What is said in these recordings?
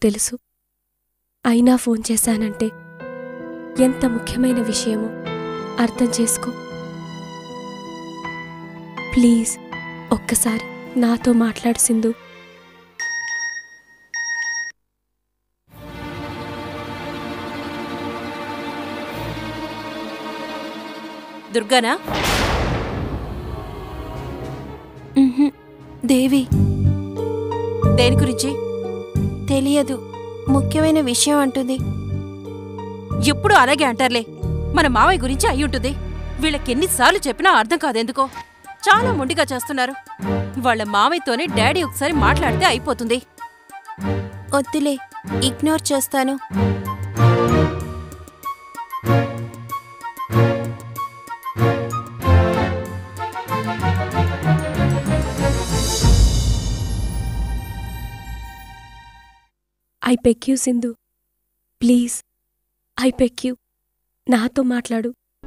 తెలుసు అయినా ఫోన్ చేశానంటే ఎంత ముఖ్యమైన విషయమో అర్థం చేసుకో ప్లీజ్ ఒక్కసారి నాతో మాట్లాడు సింధు దుర్గానా ఉహుం, దేవి దేని గురించి తెలియదు ముఖ్యమైన విషయం అంటుంది ఎప్పుడు అలాగే అంటారులే మన మావయ్య గురించి అయి ఉంటుంది వీళ్ళకెన్నిసార్లు చెప్పినా అర్థం కాదెందుకో చాలా మొండిగా చేస్తున్నారు వాళ్ళ మావయ్యతోనే డాడీ ఒకసారి మాట్లాడితే అయిపోతుంది వద్దులే ఇగ్నోర్ చేస్తాను I beg you Sindhu please I beg you నాతో మాట్లాడు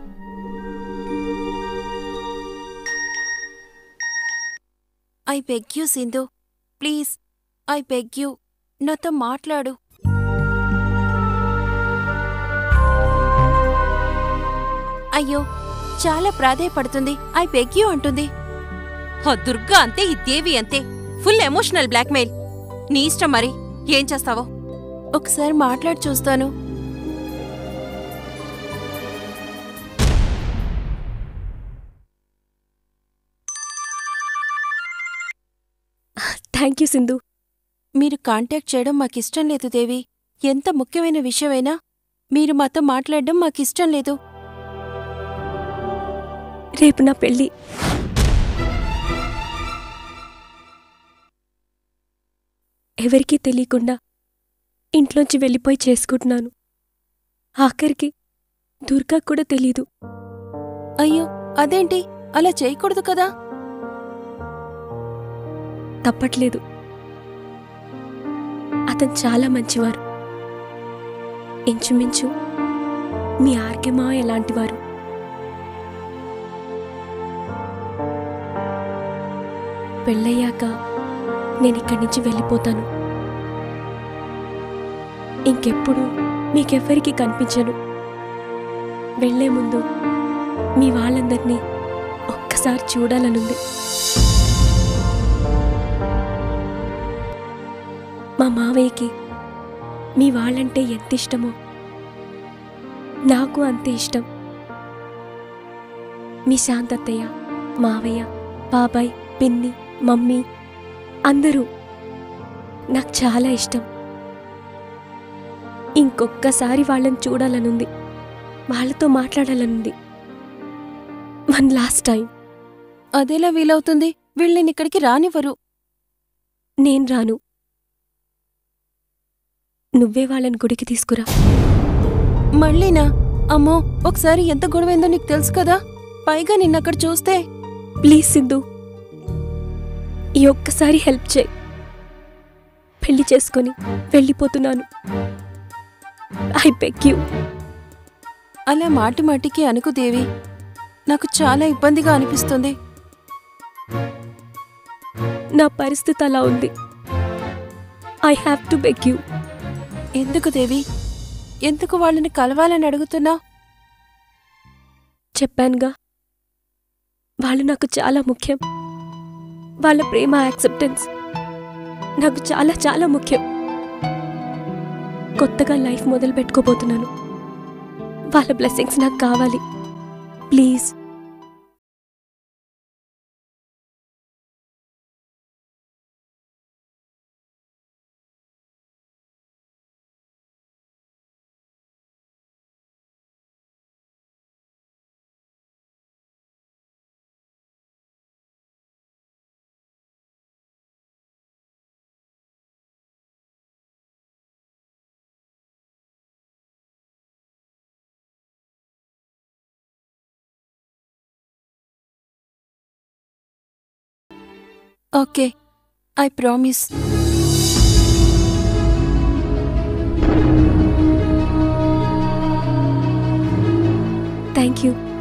I beg you Sindhu please I beg you నాతో మాట్లాడు అయ్యో చాలా ప్రాధేయపడుతుంది ఐ బెగ్ యూ అంటుంది ఆ దుర్గా అంతే ఈ దేవి అంతే ఫుల్ ఎమోషనల్ బ్లాక్మెయిల్ నీ ఇష్టం మరి ఏం చేస్తావో ఒకసారి మాట్లాడి చూస్తాను థ్యాంక్ యూ సింధు మీరు కాంటాక్ట్ చేయడం మాకిష్టం లేదు దేవి ఎంత ముఖ్యమైన విషయమైనా మీరు మాతో మాట్లాడడం మాకిష్టం లేదు రేపు నా పెళ్ళి ఎవరికీ తెలియకుండా ఇంట్లోంచి వెళ్ళిపోయి చేసుకుంటున్నాను ఆఖరికి దుర్గా కూడా తెలీదు అయ్యో అదేంటి అలా చేయకూడదు కదా తప్పట్లేదు అతను చాలా మంచివారు ఇంచుమించు మీ ఆర్కెమా ఎలాంటివారు పెళ్ళయ్యాక నేను ఇక్కడి నుంచి వెళ్ళిపోతాను ఇంకెప్పుడు మీకెవ్వరికీ కనిపించను వెళ్లే ముందు మీ వాళ్ళందరినీ ఒక్కసారి చూడాలనుంది మా మావయ్యకి మీ వాళ్ళంటే ఎంత ఇష్టమో నాకు అంతే ఇష్టం మీ శాంతత్తయ్య మావయ్య బాబాయ్ పిన్ని మమ్మీ అందరూ నాకు చాలా ఇష్టం ఇంకొక్కసారి వాళ్ళని చూడాలనుంది వాళ్ళతో మాట్లాడాలనుంది వన్ లాస్ట్ టైం అదెలా వీలవుతుంది వీళ్ళని ఇక్కడికి రానివ్వరు నేను రాను నువ్వే వాళ్ళని గుడికి తీసుకురా మళ్ళీనా అమ్మో ఒకసారి ఎంత గొడవైందో నీకు తెలుసు కదా పైగా నిన్నక్కడ చూస్తే ప్లీజ్ సింధు ఈ ఒక్కసారి హెల్ప్ చేయి పెళ్లి చేసుకొని వెళ్ళిపోతున్నాను ఐ బెగ్ యూ అలా మాటి మాటికి అనుకు దేవి నాకు చాలా ఇబ్బందిగా అనిపిస్తుంది నా పరిస్థితి అలా ఉంది I have to beg you ఎందుకు దేవి ఎందుకు వాళ్ళని కలవాలని అడుగుతున్నా చెప్పానుగా వాళ్ళు నాకు చాలా ముఖ్యం వాళ్ళ ప్రేమ యాక్సెప్టెన్స్ నాకు చాలా చాలా ముఖ్యం కొత్తగా లైఫ్ మొదలు పెట్టుకోబోతున్నాను వాళ్ళ బ్లెస్సింగ్స్ నాకు కావాలి please okay I promise thank you